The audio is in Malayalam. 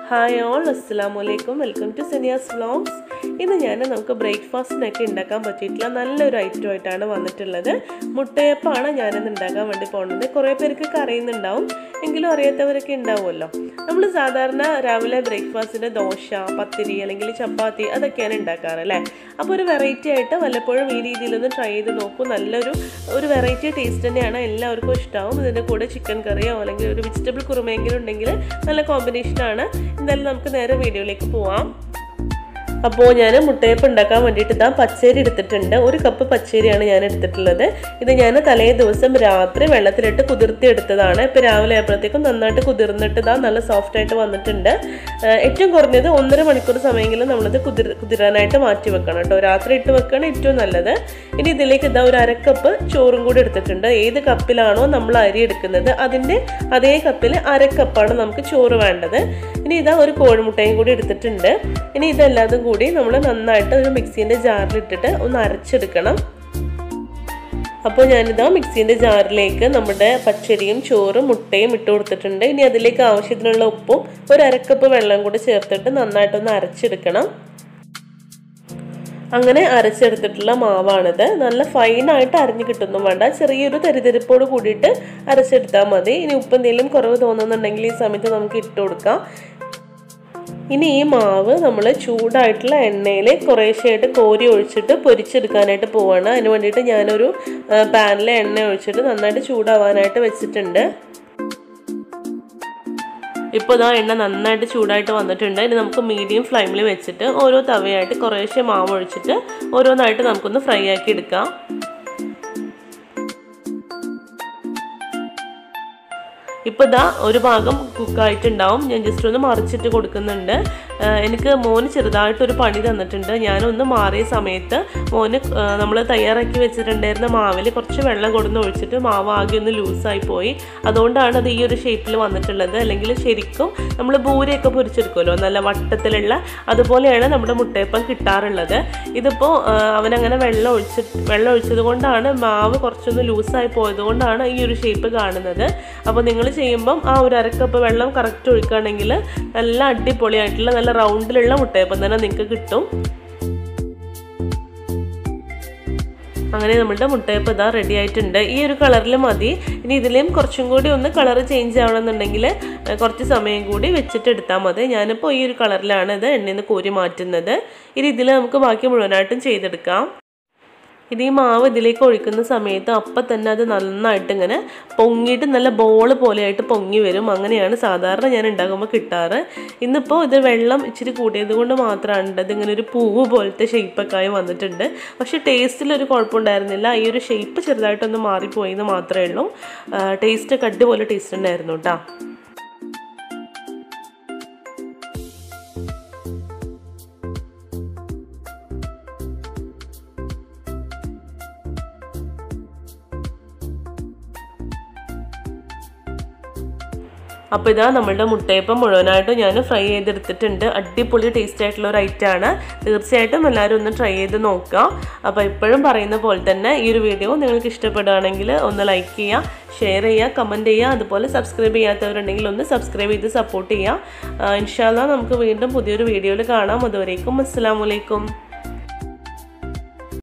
ഹായ് ഓൾ അസ്സാം വലൈക്കും വെൽക്കം ടു സെനിയാസ് വ്ളോഗ്സ് ഇന്ന് ഞാൻ നമുക്ക് ബ്രേക്ക്ഫാസ്റ്റിനൊക്കെ ഉണ്ടാക്കാൻ പറ്റിയിട്ടുള്ള നല്ലൊരു ഐറ്റം ആയിട്ടാണ് വന്നിട്ടുള്ളത് മുട്ടയപ്പമാണ് ഞാനിന്ന് ഉണ്ടാക്കാൻ വേണ്ടി പോകുന്നത് കുറേ പേർക്ക് അറിയുന്നുണ്ടാവും എങ്കിലും അറിയാത്തവരൊക്കെ ഉണ്ടാവുമല്ലോ നമ്മൾ സാധാരണ രാവിലെ ബ്രേക്ക്ഫാസ്റ്റിന് ദോശ പത്തിരി അല്ലെങ്കിൽ ചപ്പാത്തി അതൊക്കെയാണ് ഉണ്ടാക്കാറ് അല്ലേ അപ്പോൾ ഒരു വെറൈറ്റി ആയിട്ട് വല്ലപ്പോഴും ഈ രീതിയിലൊന്ന് ട്രൈ ചെയ്ത് നോക്കൂ നല്ലൊരു ഒരു വെറൈറ്റി ടേസ്റ്റ് തന്നെയാണ് എല്ലാവർക്കും ഇഷ്ടമാവും ഇതിൻ്റെ കൂടെ ചിക്കൻ കറിയോ അല്ലെങ്കിൽ ഒരു വെജിറ്റബിൾ കുറുമയെങ്കിലും ഉണ്ടെങ്കിൽ നല്ല കോമ്പിനേഷനാണ് എന്തായാലും നമുക്ക് നേരെ വീഡിയോയിലേക്ക് പോവാം അപ്പോൾ ഞാൻ മുട്ടയപ്പം ഉണ്ടാക്കാൻ വേണ്ടിയിട്ട് ഇതാ പച്ചരി എടുത്തിട്ടുണ്ട് ഒരു കപ്പ് പച്ചരിയാണ് ഞാൻ എടുത്തിട്ടുള്ളത് ഇത് ഞാൻ തലേ ദിവസം രാത്രി വെള്ളത്തിലിട്ട് കുതിർത്തി എടുത്തതാണ് ഇപ്പോൾ രാവിലെ ആയപ്പോഴത്തേക്കും നന്നായിട്ട് കുതിർന്നിട്ട് ഇതാ നല്ല സോഫ്റ്റ് ആയിട്ട് വന്നിട്ടുണ്ട് ഏറ്റവും കുറഞ്ഞത് ഒന്നര മണിക്കൂർ സമയമെങ്കിലും നമ്മളിത് കുതിർ കുതിരാനായിട്ട് മാറ്റി വെക്കണം കേട്ടോ രാത്രി ഇട്ട് വെക്കുകയാണ് ഏറ്റവും നല്ലത് ഇനി ഇതിലേക്ക് ഇതാ ഒരു അരക്കപ്പ് ചോറും കൂടി എടുത്തിട്ടുണ്ട് ഏത് കപ്പിലാണോ നമ്മൾ അരി എടുക്കുന്നത് അതിൻ്റെ അതേ കപ്പിൽ അരക്കപ്പാണ് നമുക്ക് ചോറ് വേണ്ടത് ഇനി ഇതാ ഒരു കോഴിമുട്ടയും കൂടി എടുത്തിട്ടുണ്ട് ഇനി ഇതെല്ലാതും കൂടി നമ്മൾ നന്നായിട്ട് ഒരു മിക്സീൻ്റെ ജാറിലിട്ടിട്ട് ഒന്ന് അരച്ചെടുക്കണം അപ്പോൾ ഞാനിതാ മിക്സീൻ്റെ ജാറിലേക്ക് നമ്മുടെ പച്ചരിയും ചോറും മുട്ടയും ഇട്ട് കൊടുത്തിട്ടുണ്ട് ഇനി അതിലേക്ക് ആവശ്യത്തിനുള്ള ഉപ്പും ഒരു അരക്കപ്പ് വെള്ളം കൂടി ചേർത്തിട്ട് നന്നായിട്ടൊന്ന് അരച്ചെടുക്കണം അങ്ങനെ അരച്ചെടുത്തിട്ടുള്ള മാവാണിത് നല്ല ഫൈനായിട്ട് അരിഞ്ഞു കിട്ടുന്നു വേണ്ട ചെറിയൊരു തരിതരിപ്പോട് കൂടിയിട്ട് അരച്ചെടുത്താൽ മതി ഇനി ഉപ്പ് എന്തെങ്കിലും കുറവ് തോന്നുന്നുണ്ടെങ്കിൽ ഈ സമയത്ത് നമുക്ക് ഇട്ട് കൊടുക്കാം ഇനി ഈ മാവ് നമ്മൾ ചൂടായിട്ടുള്ള എണ്ണയിൽ കുറേശ്ശെയായിട്ട് കോരി ഒഴിച്ചിട്ട് പൊരിച്ചെടുക്കാനായിട്ട് പോവാണ് അതിന് വേണ്ടിയിട്ട് ഞാനൊരു പാനിലെ എണ്ണ ഒഴിച്ചിട്ട് നന്നായിട്ട് ചൂടാവാനായിട്ട് വെച്ചിട്ടുണ്ട് ഇപ്പോൾ ഇതാ എണ്ണ നന്നായിട്ട് ചൂടായിട്ട് വന്നിട്ടുണ്ട് ഇനി നമുക്ക് മീഡിയം ഫ്ലെയിമിൽ വെച്ചിട്ട് ഓരോ തവയായിട്ട് കുറേശ്ശെ മാവ് ഒഴിച്ചിട്ട് ഓരോന്നായിട്ട് നമുക്കൊന്ന് ഫ്രൈ ആക്കി എടുക്കാം ഇപ്പോൾ ഇതാ ഒരു ഭാഗം കുക്കായിട്ടുണ്ടാവും ഞാൻ ജസ്റ്റ് ഒന്ന് മറിച്ചിട്ട് കൊടുക്കുന്നുണ്ട് എനിക്ക് മോന് ചെറുതായിട്ടൊരു പണി തന്നിട്ടുണ്ട് ഞാനൊന്ന് മാറിയ സമയത്ത് മോന് നമ്മൾ തയ്യാറാക്കി വെച്ചിട്ടുണ്ടായിരുന്ന മാവിൽ കുറച്ച് വെള്ളം കൊടുന്ന് ഒഴിച്ചിട്ട് മാവ് ആകെ ഒന്ന് ലൂസായി പോയി അതുകൊണ്ടാണ് അത് ഈ ഒരു ഷേപ്പിൽ വന്നിട്ടുള്ളത് അല്ലെങ്കിൽ ശരിക്കും നമ്മൾ ബൂരയൊക്കെ പൊരിച്ചെടുക്കുമല്ലോ നല്ല വട്ടത്തിലുള്ള അതുപോലെയാണ് നമ്മുടെ മുട്ടയപ്പം കിട്ടാറുള്ളത് ഇതിപ്പോൾ അവനങ്ങനെ വെള്ളം ഒഴിച്ച് വെള്ളം ഒഴിച്ചത് കൊണ്ടാണ് മാവ് കുറച്ചൊന്ന് ലൂസായി പോയത് കൊണ്ടാണ് ഈ ഒരു ഷേപ്പ് കാണുന്നത് അപ്പോൾ നിങ്ങൾ ചെയ്യുമ്പം ആ ഒരു അരക്കപ്പ് വെള്ളം കറക്റ്റ് ഒഴിക്കുകയാണെങ്കിൽ നല്ല അടിപൊളിയായിട്ടുള്ള നല്ല റൗണ്ടിലുള്ള മുട്ടയപ്പം തന്നെ നിങ്ങൾക്ക് കിട്ടും അങ്ങനെ നമ്മളുടെ മുട്ടയപ്പം ഇതാ റെഡി ആയിട്ടുണ്ട് ഈ ഒരു കളറിൽ മതി ഇനി ഇതിലേയും കുറച്ചും കൂടി ഒന്ന് കളർ ചേഞ്ച് ആവണമെന്നുണ്ടെങ്കിൽ കുറച്ച് സമയം കൂടി വെച്ചിട്ട് എടുത്താൽ മതി ഞാനിപ്പോൾ ഈ ഒരു കളറിലാണ് ഇത് എണ്ണയിൽ നിന്ന് കോരി മാറ്റുന്നത് ഇനി ഇതിൽ നമുക്ക് ബാക്കി മുഴുവനായിട്ടും ചെയ്തെടുക്കാം ഇത് ഈ മാവ് ഇതിലേക്ക് ഒഴിക്കുന്ന സമയത്ത് അപ്പം തന്നെ അത് നന്നായിട്ട് ഇങ്ങനെ പൊങ്ങിയിട്ട് നല്ല ബോൾ പോലെയായിട്ട് പൊങ്ങി വരും അങ്ങനെയാണ് സാധാരണ ഞാൻ ഉണ്ടാക്കുമ്പോൾ കിട്ടാറ് ഇന്നിപ്പോൾ ഇത് വെള്ളം ഇച്ചിരി കൂടിയത് കൊണ്ട് മാത്രമാണ് ഇതിങ്ങനെ ഒരു പൂവ് പോലത്തെ ഷേപ്പൊക്കെ ആയി വന്നിട്ടുണ്ട് പക്ഷേ ടേസ്റ്റിലൊരു കുഴപ്പമുണ്ടായിരുന്നില്ല ഈ ഒരു ഷേപ്പ് ചെറുതായിട്ടൊന്ന് മാറിപ്പോയി എന്ന് മാത്രമേ ഉള്ളൂ ടേസ്റ്റ് അടിപൊളി ടേസ്റ്റ് ഉണ്ടായിരുന്നു കേട്ടോ അപ്പോൾ ഇതാ നമ്മളുടെ മുട്ടയപ്പം മുഴുവനായിട്ടും ഞാൻ ഫ്രൈ ചെയ്തെടുത്തിട്ടുണ്ട് അടിപൊളി ടേസ്റ്റ് ആയിട്ടുള്ള ഒരു ഐറ്റമാണ് തീർച്ചയായിട്ടും എല്ലാവരും ഒന്ന് ട്രൈ ചെയ്ത് നോക്കുക അപ്പോൾ ഇപ്പോഴും പറയുന്ന പോലെ തന്നെ ഈ ഒരു വീഡിയോ നിങ്ങൾക്ക് ഇഷ്ടപ്പെടുകയാണെങ്കിൽ ഒന്ന് ലൈക്ക് ചെയ്യുക ഷെയർ ചെയ്യുക കമൻറ്റ് ചെയ്യുക അതുപോലെ സബ്സ്ക്രൈബ് ചെയ്യാത്തവരുണ്ടെങ്കിൽ ഒന്ന് സബ്സ്ക്രൈബ് ചെയ്ത് സപ്പോർട്ട് ചെയ്യുക ഇൻഷാല്ല നമുക്ക് വീണ്ടും പുതിയൊരു വീഡിയോയിൽ കാണാം അതുവരേക്കും അസ്സാം വലൈക്കും